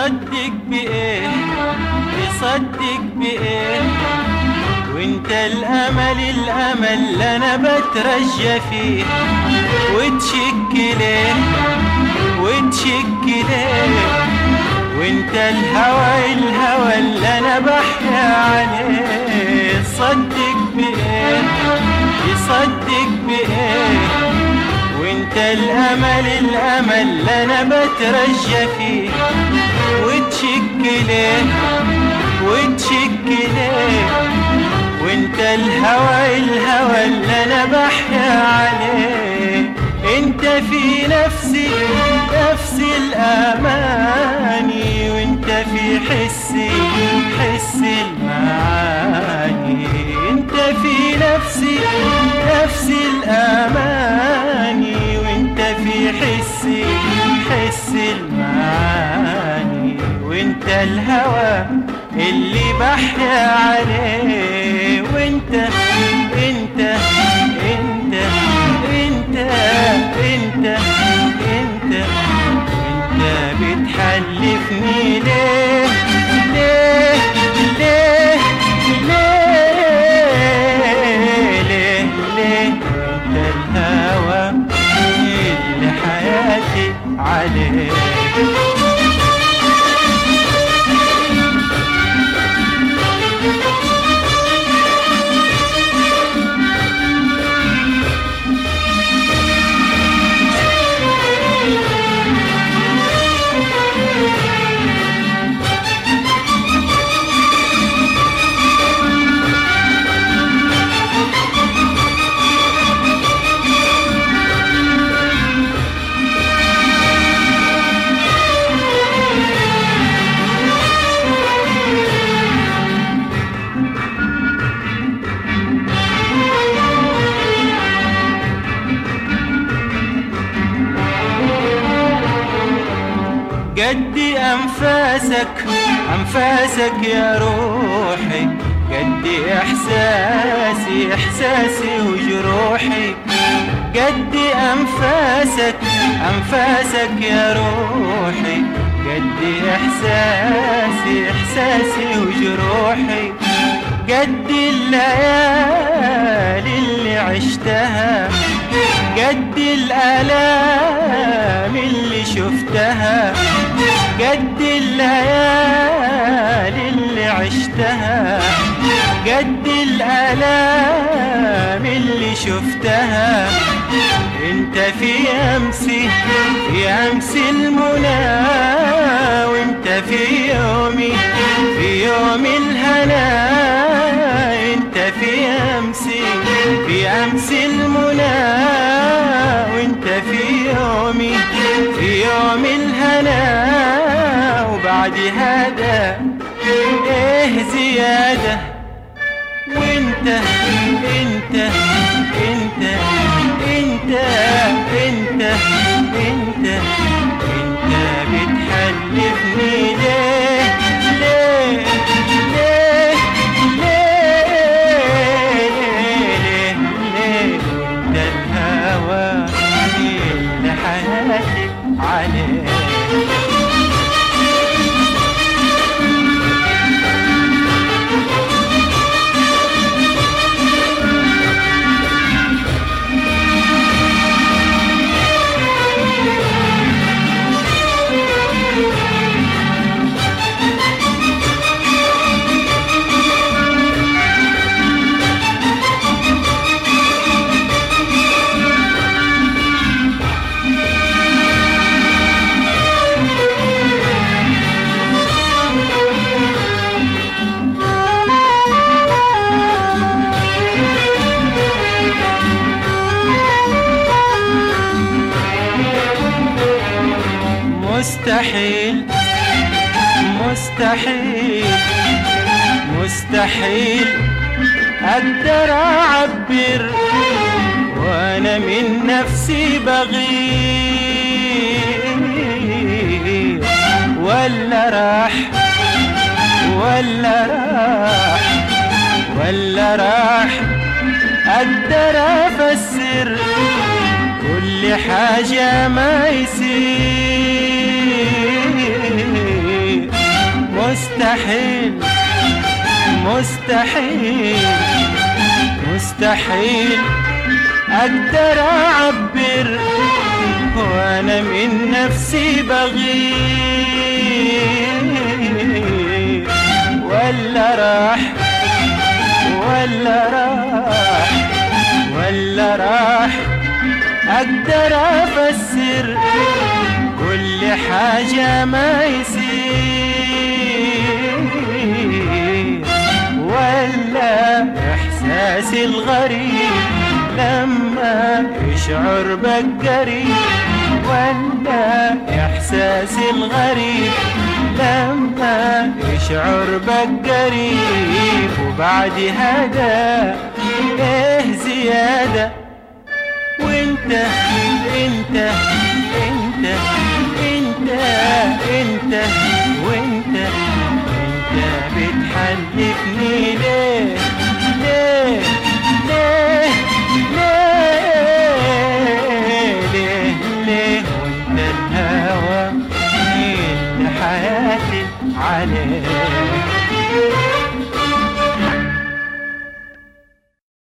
يصدق بإيه يصدق بإيه وانت الأمل الأمل أنا بترجى فيه وتشك ليه وتشك ليه وانت الهوى الهوى اللي انا بحيا عليه صدق بايه يصدق بايه وانت الامل الامل اللي انا بترجى فيه وتشك ليه وتشك ليه وانت الهوى الهوى اللي انا بحيا عليه انت في نفسي نفس الاماني وانت في حسي حس المعاني انت في نفسي نفس الاماني وانت في حسي حس المعاني وانت الهوى اللي بحيا عليه وانت انت انت انت انت انت انت بتحلفني ليه ليه ليه ليه ليه ليه انت الهوى اللي حياتي عليه قدي أنفاسك أنفاسك يا روحي قدي إحساسي إحساسي وجروحي قدي أنفاسك أنفاسك يا روحي قدي إحساسي إحساسي وجروحي قدي الليالي اللي عشتها قد الآلام اللي شفتها قد الليالي اللي عشتها قد الآلام اللي شفتها انت في أمسي في أمس المنى وانت في يومي في يوم الهنا انت في أمسي في أمس المنى وانت في يومي في يوم الهنا وبعد هذا ايه زيادة وانت انت انت انت انت انت انت بتحلفني ليه ليه ليه ليه ليه ليه انت الهوى اللي حياتي عليه مستحيل مستحيل مستحيل أقدر أعبر وأنا من نفسي بغير ولا راح ولا راح ولا راح أقدر أفسر كل حاجة ما يصير مستحيل مستحيل مستحيل اقدر اعبر وانا من نفسي بغير ولا راح ولا راح ولا راح اقدر افسر كل حاجة ما يصير ولا احساسي الغريب لما يشعر بالقريب ولا احساسي الغريب لما يشعر بالقريب وبعد هذا ايه زيادة وانت انت انت انت انت وانت انت بتحلفني ليه